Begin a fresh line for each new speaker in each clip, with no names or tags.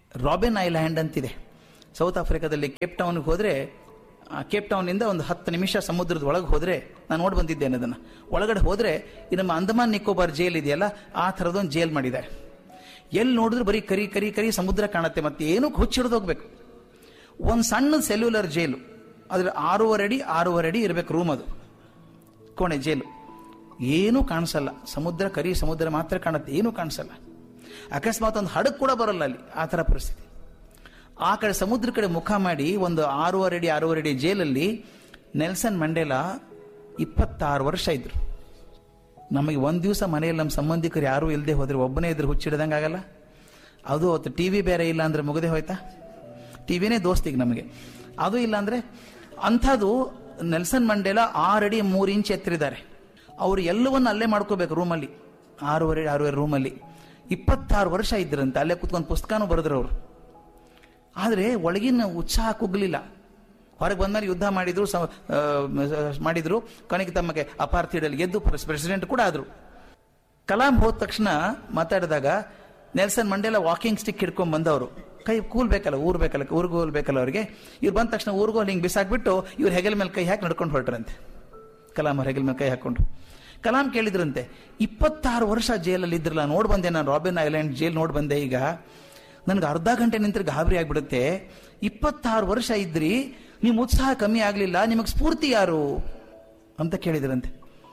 robin Island ಅಂತಿದೆ south ಆಫ್ರಿಕಾದಲ್ಲಿ Cape ಟೌನ್ಗೆ ಹೋದರೆ ಕೇಪ್ ಟೌನಿಂದ ಒಂದು ಹತ್ತು ನಿಮಿಷ ಸಮುದ್ರದ ಒಳಗೆ ಹೋದರೆ ನಾನು ನೋಡಿ ಬಂದಿದ್ದೇನೆ ಅದನ್ನು ಒಳಗಡೆ ಹೋದರೆ ಈ ನಮ್ಮ ಅಂಡಮಾನ್ ನಿಕೋಬಾರ್ ಜೈಲ್ ಇದೆಯಲ್ಲ ಆ ಥರದೊಂದು ಜೈಲ್ ಮಾಡಿದ್ದಾರೆ ಎಲ್ಲಿ ನೋಡಿದ್ರು ಬರೀ ಕರಿ ಕರಿ ಕರಿ ಸಮುದ್ರ ಕಾಣುತ್ತೆ ಮತ್ತೆ ಏನೂ ಹುಚ್ಚಿಡ್ದು ಹೋಗ್ಬೇಕು ಒಂದು ಸಣ್ಣ ಸೆಲ್ಯುಲರ್ ಜೈಲು ಅದ್ರ ಆರೂವರೆ ಅಡಿ ಆರೂವರೆ ಅಡಿ ಇರಬೇಕು ರೂಮ್ ಅದು ಕೋಣೆ ಜೈಲು ಏನೂ ಕಾಣಿಸಲ್ಲ ಸಮುದ್ರ ಕರಿ ಸಮುದ್ರ ಮಾತ್ರ ಕಾಣುತ್ತೆ ಏನೂ ಕಾಣಿಸಲ್ಲ ಅಕಸ್ಮಾತ್ ಒಂದು ಹಡಗು ಕೂಡ ಬರಲ್ಲ ಅಲ್ಲಿ ಆ ಥರ ಪರಿಸ್ಥಿತಿ ಆ ಕಡೆ ಸಮುದ್ರ ಕಡೆ ಮುಖ ಮಾಡಿ ಒಂದು ಆರೂವರೆ ಅಡಿ ಆರೂವರೆ ಅಡಿ ಜೈಲಲ್ಲಿ ನೆಲ್ಸನ್ ಮಂಡೇಲಾ ಇಪ್ಪತ್ತಾರು ವರ್ಷ ಇದ್ರು ನಮಗೆ ಒಂದು ದಿವಸ ಮನೆಯಲ್ಲಿ ನಮ್ಮ ಸಂಬಂಧಿಕರು ಯಾರೂ ಇಲ್ಲದೆ ಹೋದ್ರೆ ಒಬ್ಬನೇ ಇದ್ರೆ ಹುಚ್ಚಿಡ್ದಂಗೆ ಆಗಲ್ಲ ಅದು ಅವತ್ತು ಟಿ ವಿ ಬೇರೆ ಇಲ್ಲ ಅಂದರೆ ಮುಗದೆ ಹೋಯ್ತಾ ಟಿ ವಿನೇ ದೋಸ್ತಿಗೆ ನಮಗೆ ಅದು ಇಲ್ಲ ಅಂದರೆ ಅಂಥದ್ದು ನೆಲ್ಸನ್ ಮಂಡೇಲ ಆರಡಿ ಮೂರು ಇಂಚ್ ಎತ್ತರಿದ್ದಾರೆ ಅವರು ಎಲ್ಲವನ್ನು ಅಲ್ಲೇ ಮಾಡ್ಕೋಬೇಕು ರೂಮಲ್ಲಿ ಆರೂವರೆ ಆರೂವರೆ ರೂಮಲ್ಲಿ ಇಪ್ಪತ್ತಾರು ವರ್ಷ ಇದ್ರಂತೆ ಅಲ್ಲೇ ಕುತ್ಕೊಂಡು ಪುಸ್ತಕನೂ ಬರೆದ್ರು ಅವರು ಆದರೆ ಒಳಗಿನ ಉತ್ಸಾಹ ಕುಗ್ಲಿಲ್ಲ ಹೊರಗೆ ಬಂದ್ಮೇಲೆ ಯುದ್ಧ ಮಾಡಿದ್ರು ಸ- ಆ, ಮಾಡಿದ್ರು ಕೊನೆಗೆ ತಮಗೆ ಅಪಾರ್ಥಿಡಲ್ಲಿ ಗೆದ್ದು ಪ್ರೆಸಿಡೆಂಟ್ ಕೂಡ ಆದರು ಕಲಾಂ ಹೋದ ತಕ್ಷಣ ಮಾತಾಡಿದಾಗ ನೆಲ್ಸನ್ ಮಂಡೇಲ ವಾಕಿಂಗ್ ಸ್ಟಿಕ್ ಹಿಡ್ಕೊಂಡ್ ಬಂದವರು ಕೈ ಕೂಲ್ ಬೇಕಲ್ಲ ಊರ್ ಬೇಕಲ್ಲ ಊರ್ಗೋಲ್ ಬೇಕಲ್ಲ ಅವ್ರಿಗೆ ಇವ್ರು ಬಂದ ತಕ್ಷಣ ಊರ್ಗೋಲ್ ಹಿಂಗೆ ಬಿಸಾಕ್ಬಿಟ್ಟು ಇವ್ರು ಹೆಗಲ ಮೇಲೆ ಕೈ ಹಾಕಿ ನಡ್ಕೊಂಡು ಹೊರಟ್ರಂತೆ ಕಲಾಂ ಅವ್ರ ಹೆಗಲ ಮೇಲೆ ಕೈ ಹಾಕೊಂಡು ಕಲಾಂ ಕೇಳಿದ್ರಂತೆ ಇಪ್ಪತ್ತಾರು ವರ್ಷ ಜೈಲಲ್ಲಿ ಇದ್ರಲ್ಲ ನೋಡ್ ಬಂದೆ ನಾನು ರಾಬಿನ್ ಐಲ್ಯಾಂಡ್ ಜೈಲ್ ನೋಡ್ ಬಂದೆ ಈಗ ನನಗೆ ಅರ್ಧ ಗಂಟೆ ನಿಂತ್ರೆ ಗಾಬರಿ ಆಗ್ಬಿಡುತ್ತೆ ಇಪ್ಪತ್ತಾರು ವರ್ಷ ಇದ್ರಿ ನಿಮ್ಮ ಉತ್ಸಾಹ ಕಮ್ಮಿ ಆಗ್ಲಿಲ್ಲ ನಿಮಗೆ ಸ್ಫೂರ್ತಿ ಯಾರು ಅಂತ ಕೇಳಿದ್ರಂತೆ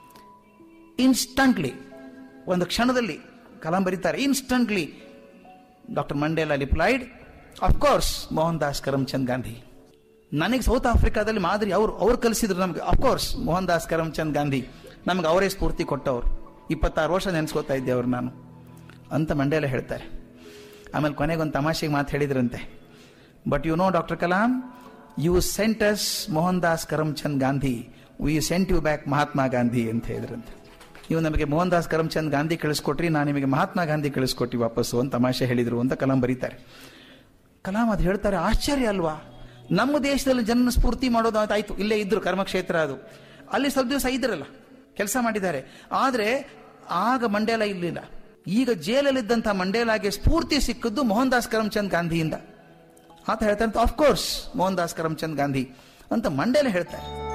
ಇನ್ಸ್ಟಂಟ್ಲಿ ಒಂದು ಕ್ಷಣದಲ್ಲಿ ಕಲಾಂ ಬರೀತಾರೆ instantly doctor Mandela replied of course Mohandas Karamchand Gandhi ನನಗೆ ಸೌತ್ ಆಫ್ರಿಕಾದಲ್ಲಿ ಮಾದರಿ ಅವರು ಅವ್ರು ಕಲಿಸಿದ್ರು ನಮಗೆ ಅಫ್ಕೋರ್ಸ್ ಮೋಹನ್ ದಾಸ್ ಕರಮ್ಚಂದ್ ಗಾಂಧಿ ನಮ್ಗೆ ಅವರೇ ಸ್ಫೂರ್ತಿ ಕೊಟ್ಟವರು ಇಪ್ಪತ್ತಾರು ವರ್ಷ ನೆನೆಸ್ಕೋತಾ ಇದ್ದೆ ಅವ್ರು ನಾನು ಅಂತ ಮಂಡೇಲ ಹೇಳ್ತಾರೆ ಆಮೇಲೆ ಕೊನೆಗೆ ಒಂದು ತಮಾಷೆಗೆ ಮಾತು ಹೇಳಿದ್ರಂತೆ but you know doctor Kalam you sent us Mohandas Karamchand Gandhi we sent you back Mahatma Gandhi ಅಂತ ಹೇಳಿದ್ರಂತೆ ನೀವು ನಮಗೆ ಮೋಹನ್ ದಾಸ್ ಕರಮ್ಚಂದ್ ಗಾಂಧಿ ಕಳಿಸ್ಕೊಟ್ರಿ ನಾನು ನಿಮಗೆ ಮಹಾತ್ಮ ಗಾಂಧಿ ಕಳಿಸ್ಕೊಟ್ಟಿ ವಾಪಸ್ಸು ಅಂತ ತಮಾಷೆ ಹೇಳಿದ್ರು ಅಂತ ಕಲಾಂ ಬರೀತಾರೆ ಕಲಾಂ ಅದು ಹೇಳ್ತಾರೆ ಆಶ್ಚರ್ಯ ಅಲ್ವಾ ನಮ್ಮ ದೇಶದಲ್ಲಿ ಜನ ಸ್ಫೂರ್ತಿ ಮಾಡೋದು ಆಯ್ತು ಇಲ್ಲೇ ಇದ್ರು ಕರ್ಮಕ್ಷೇತ್ರ ಅದು ಅಲ್ಲಿ ಸ್ವಲ್ಪ ದಿವಸ ಇದ್ರಲ್ಲ ಕೆಲಸ ಮಾಡಿದ್ದಾರೆ ಆದ್ರೆ ಆಗ ಮಂಡೇಲ ಇರಲಿಲ್ಲ ಈಗ ಜೈಲಲ್ಲಿದ್ದಂಥ ಮಂಡೇಲಾಗೆ ಸ್ಫೂರ್ತಿ ಸಿಕ್ಕಿದ್ದು ಮೋಹನ್ ದಾಸ್ ಕರಮ್ಚಂದ್ ಗಾಂಧಿಯಿಂದ ಆತ ಹೇಳ್ತಾರೆ ಆಫ್ಕೋರ್ಸ್ ಮೋಹನ್ ದಾಸ್ ಕರಮ್ಚಂದ್ ಗಾಂಧಿ ಅಂತ ಮಂಡೇಲ ಹೇಳ್ತಾರೆ